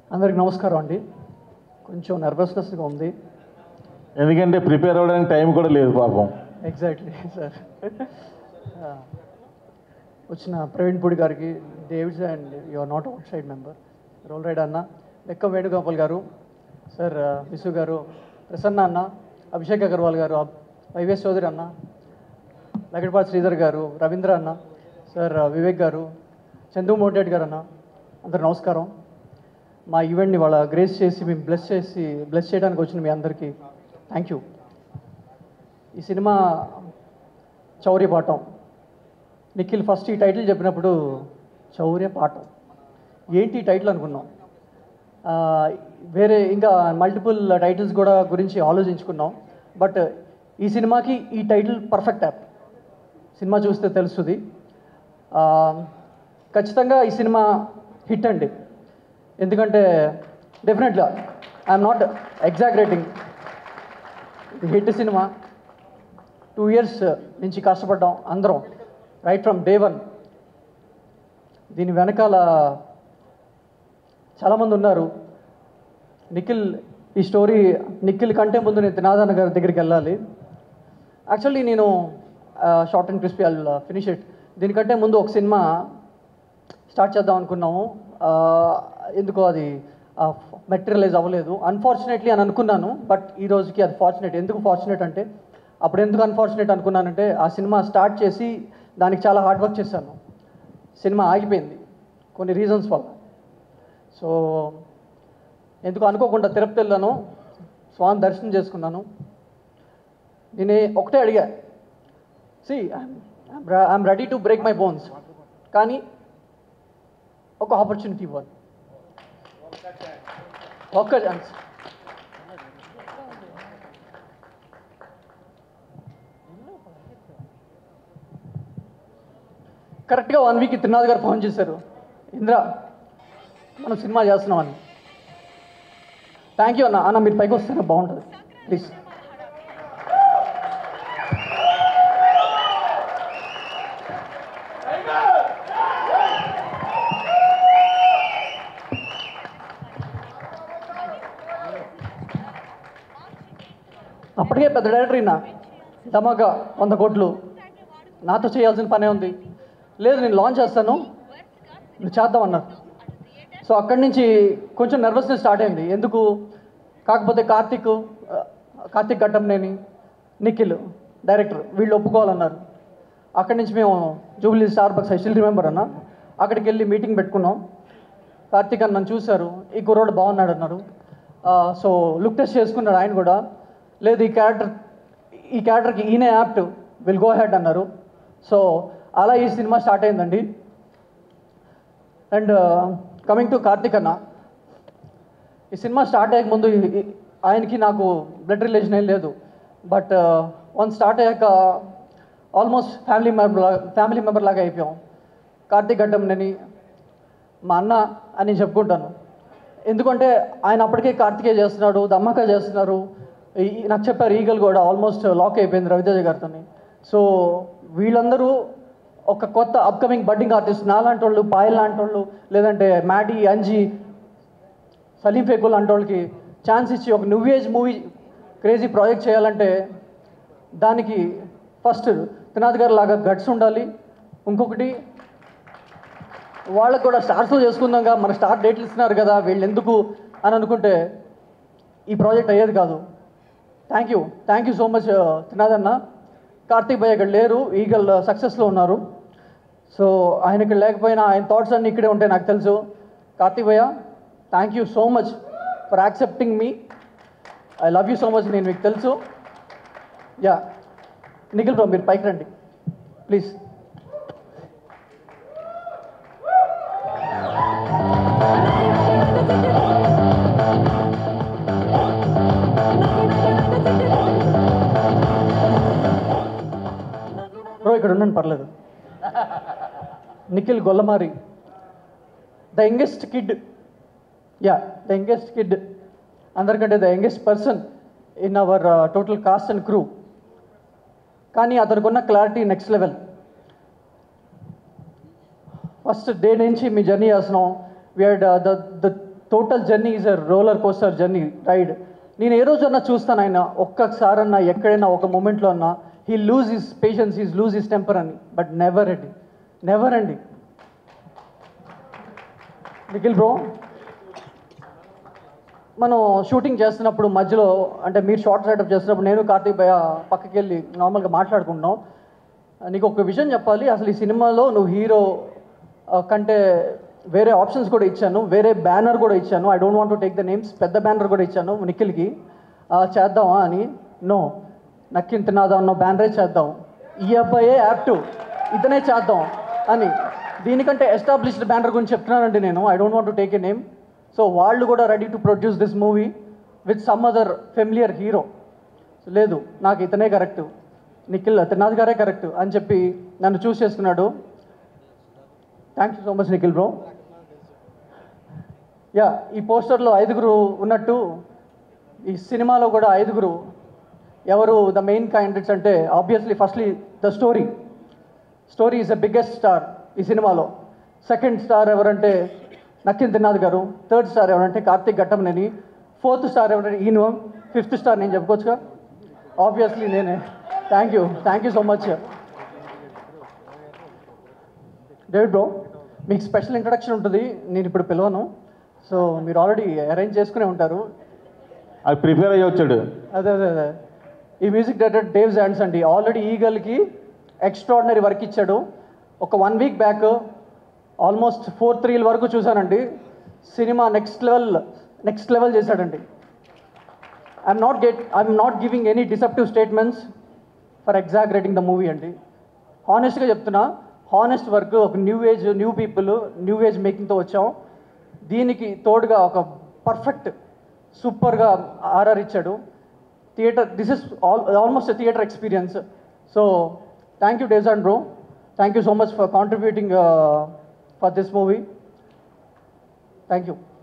అందరికి నమస్కారం అండి కొంచెం నర్వస్నెస్గా ఉంది ఎందుకంటే ప్రిపేర్ అవ్వడానికి టైం కూడా లేదు పాపం ఎగ్జాక్ట్లీ సార్ వచ్చిన ప్రవీణ్ పూడి గారికి David's and you are not outside member role ride అన్న లెక్క వేణుగోపాల్ గారు సార్ విసు గారు ప్రసన్న అన్న అభిషేక్ అగర్వాల్ గారు అబ్- వైవేస్ చౌదరి అన్న లగడ్పాటి శ్రీధర్ గారు రవీంద్ర అన్న సార్ వివేక్ గారు చందు మోటేట్ గారు అన్న అందరు నమస్కారం మా ఈవెంట్ని వాళ్ళ గ్రేస్ చేసి మేము బ్లెస్ చేసి బ్లెస్ చేయడానికి వచ్చిన మీ అందరికీ థ్యాంక్ యూ ఈ సినిమా చౌర్య పాఠం నిఖిల్ ఫస్ట్ ఈ టైటిల్ చెప్పినప్పుడు చౌర్య పాఠం ఏంటి ఈ టైటిల్ అనుకున్నాం ఆ, వేరే ఇంకా మల్టిపుల్ టైటిల్స్ కూడా గురించి ఆలోచించుకున్నాం బట్ ఈ సినిమాకి ఈ టైటిల్ పర్ఫెక్ట్ యాప్ సినిమా చూస్తే తెలుస్తుంది ఆ, ఖచ్చితంగా ఈ సినిమా హిట్ అండి ఎందుకంటే డెఫినెట్గా ఐఎమ్ నాట్ ఎగ్జాగ్రేటింగ్ ఇది హిట్ సినిమా టూ ఇయర్స్ నుంచి కష్టపడ్డాం అందరం రైట్ ఫ్రమ్ డే వన్ దీని వెనకాల చాలామంది ఉన్నారు నిఖిల్ ఈ స్టోరీ నిఖిల్ కంటే ముందు నేను తినాదన్న గారి దగ్గరికి వెళ్ళాలి యాక్చువల్లీ నేను short and crispy I finish it దీనికంటే ముందు ఒక సినిమా స్టార్ట్ చేద్దాం అనుకున్నాము ఆ, ఎందుకో అది మెటీరియలైజ్ అవ్వలేదు అన్ఫార్చునేట్లీ అని అనుకున్నాను బట్ ఈ రోజుకి అది ఫార్చునేట్ ఎందుకు ఫార్చునేట్ అంటే అప్పుడు ఎందుకు అన్ఫార్చునేట్ అనుకున్నానంటే ఆ సినిమా స్టార్ట్ చేసి దానికి చాలా హార్డ్ వర్క్ చేశాను సినిమా ఆగిపోయింది కొన్ని రీజన్స్ వల్ల సో ఎందుకు అనుకోకుండా తిరుపతి వెళ్ళాను స్వామి దర్శనం చేసుకున్నాను నేను ఒకటే అడిగా see I'm ready to break my bones కానీ ఒక ఆపర్చునిటీ ఇవ్వాలి ఒక్క ఛాన్స్ కరెక్ట్గా వన్ వీక్ త్రినాథ్ గారు ఫోన్ చేశారు ఇంద్ర మనం సినిమా చేస్తున్నామని థ్యాంక్ యూ అన్న అన్న మీరు పైకి వస్తేనే బాగుంటుంది ప్లీజ్ అప్పటికే పెద్ద డైరెక్టర్ ఈయన ధమాకా వంద కోట్లు నాతో చేయాల్సిన పనే ఉంది లేదు నేను లాంచ్ చేస్తాను నువ్వు చేద్దామన్నారు సో అక్కడి నుంచి కొంచెం నర్వస్నెస్ స్టార్ట్ అయింది ఎందుకు కాకపోతే కార్తిక్ ఆ, కార్తిక్ ఘట్టంనేని నిఖిల్ డైరెక్టర్ వీళ్ళు ఒప్పుకోవాలన్నారు అక్కడి నుంచి మేము Jubilee Starbucks I still remember అన్న అక్కడికి వెళ్ళి మీటింగ్ పెట్టుకున్నాం కార్తిక్ అన్న నన్ను చూశారు ఈ కుర్రోడు బాగున్నాడు అన్నారు ఆ, సో లుక్ టెస్ట్ చేసుకున్నాడు ఆయన కూడా లేదు ఈ క్యారెక్టర్ ఈ క్యారెక్టర్కి ఈయనే యాప్ట్ విల్ గో హెడ్ అన్నారు సో అలా ఈ సినిమా స్టార్ట్ అయిందండి అండ్ కమింగ్ టు కార్తిక్ అన్న ఈ సినిమా స్టార్ట్ అయ్యక ముందు ఈ- ఈ- ఆయనకి నాకు బ్లడ్ రిలేషన్ ఏం లేదు బట్ వన్ స్టార్ట్ అయ్యాక ఆల్మోస్ట్ ఫ్యామిలీ మెంబర్ లాగా ఫ్యామిలీ మెంబర్ లాగా అయిపోయాం కార్తీక్ ఘట్టం నేను మా అన్న అని నేను చెప్పుకుంటాను ఎందుకంటే ఆయన అప్పటికే కార్తికే చేస్తున్నాడు దమ్మక చేస్తున్నారు ఈ- నాకు చెప్పారు ఈగల్ కూడా ఆల్మోస్ట్ లాక్ అయిపోయింది రవితేజ గారితో సో వీళ్ళందరూ ఒక కొత్త అప్కమింగ్ బడ్డింగ్ ఆర్టిస్ట్ నాలాంటి వాళ్ళు పాయల్ లాంటి వాళ్ళు లేదంటే మ్యాడీ అంజీ సలీం ఫేకుల్ లాంటి వాళ్ళకి ఛాన్స్ ఇచ్చి ఒక new age movie crazy project చేయాలంటే దానికి ఫస్ట్ త్రినాథ్ గారు లాగా గట్స్ ఉండాలి ఇంకొకటి వాళ్ళకు కూడా స్టార్స్లో చేసుకుందాంగా మన స్టార్ డేట్లు ఇస్తున్నారు కదా వీళ్ళు ఎందుకు అని అనుకుంటే ఈ ప్రాజెక్ట్ అయ్యేది కాదు thank you thank you so much Trinath అన్న కార్తీక్ భయ్య ఇక్కడ లేరు ఈగల్ సక్సెస్లో ఉన్నారు సో ఆయన ఇక్కడ లేకపోయినా ఆయన థాట్స్ అన్నీ ఇక్కడే ఉంటాయి నాకు తెలుసు కార్తీక్ భయ్య thank you so much for accepting me I love you so much నేను మీకు తెలుసు యా నిఖిల్ బ్రో మీరు పైకి రండి ప్లీజ్ బ్రో ఇక్కడ ఉండండి పర్లేదు Nikhil Gollamari the youngest kid ya the youngest kid అందరికంటే the youngest person in our total cast and crew కానీ అతనికి ఉన్న clarity next level first day నుంచి మీ జర్నీ చేస్తున్నాం we are the the total journey is a roller coaster journey ride నేను ఏ రోజన్నా చూస్తాను ఆయన ఒక్కసారన్నా ఎక్కడైనా ఒక మూమెంట్లో అన్నా he lose his patience he's lose his temper అని బట్ నెవర్ అండి నెవర్ అండి నిఖిల్ బ్రో మనం షూటింగ్ చేస్తున్నప్పుడు మధ్యలో అంటే మీరు షార్ట్ సెటప్ చేస్తున్నప్పుడు నేను కార్తీక్ భయ పక్కకి వెళ్ళి నార్మల్గా మాట్లాడుకుంటున్నాం నీకు ఒక విషయం చెప్పాలి అసలు ఈ సినిమాలో నువ్వు హీరో కంటే వేరే ఆప్షన్స్ కూడా ఇచ్చాను వేరే బ్యానర్ కూడా ఇచ్చాను I don't want to take the names పెద్ద బ్యానర్ కూడా ఇచ్చాను నిఖిల్కి ఆ, చేద్దామా అని నో నక్కింత నాదా అన్న బ్యానరే చేద్దాం ఈ అబ్బాయే యాప్ట్ ఇతనే చేద్దాం అని దీనికంటే ఎస్టాబ్లిష్డ్ బ్యానర్ గురించి చెప్తున్నానండి నేను I don't want to take a name so వాళ్ళు కూడా ready to produce this movie with some other familiar hero లేదు నాకు ఇతనే కరెక్ట్ నిఖిల్ త్రినాథ్ గారే కరెక్ట్ అని చెప్పి నన్ను చూస్ చేసుకున్నాడు thank you so much Nikhil bro ya ఈ పోస్టర్లో ఐదుగురు ఉన్నట్టు ఈ సినిమాలో కూడా ఐదుగురు ఎవరు ద మెయిన్ క్యాండిడేట్స్ అంటే obviously firstly the story story is the biggest star ఈ సినిమాలో సెకండ్ స్టార్ ఎవరంటే నక్కిన్ తిన్నాథ్ గారు థర్డ్ స్టార్ ఎవరంటే కార్తీక్ ఘట్టమనేని ఫోర్త్ స్టార్ ఎవరంటే ఈను ఫిఫ్త్ స్టార్ నేను చెప్పుకోవచ్చుగా ఆబ్వియస్లీ నేనే thank you thank you so much David bro మీకు స్పెషల్ ఇంట్రడక్షన్ ఉంటుంది నేను ఇప్పుడు పిలవను సో మీరు ఆల్రెడీ అరేంజ్ చేసుకునే ఉంటారు అది ప్రిపేర్ అయ్యి వచ్చాడు అదే అదే అదే ఈ మ్యూజిక్ డైరెక్టర్ డేవ్ జాన్స్ అండి ఆల్రెడీ ఈగల్కి ఎక్స్ట్రాడినరీ వర్క్ ఇచ్చాడు ఒక one week back almost four త్రీల వరకు చూశానండి cinema next level next level చేశాడండి I'm not get I'm not giving any deceptive statements for exaggerating the movie అండి హానెస్ట్గా చెప్తున్నా హానెస్ట్ వర్క్ ఒక new age new people new age మేకింగ్తో వచ్చాం దీనికి తోడుగా ఒక పర్ఫెక్ట్ సూపర్గా ఆర్ఆర్ ఇచ్చాడు theatre this is all almost theatre experience so thank you Dave's and bro thank you so much for contributing for this movie thank you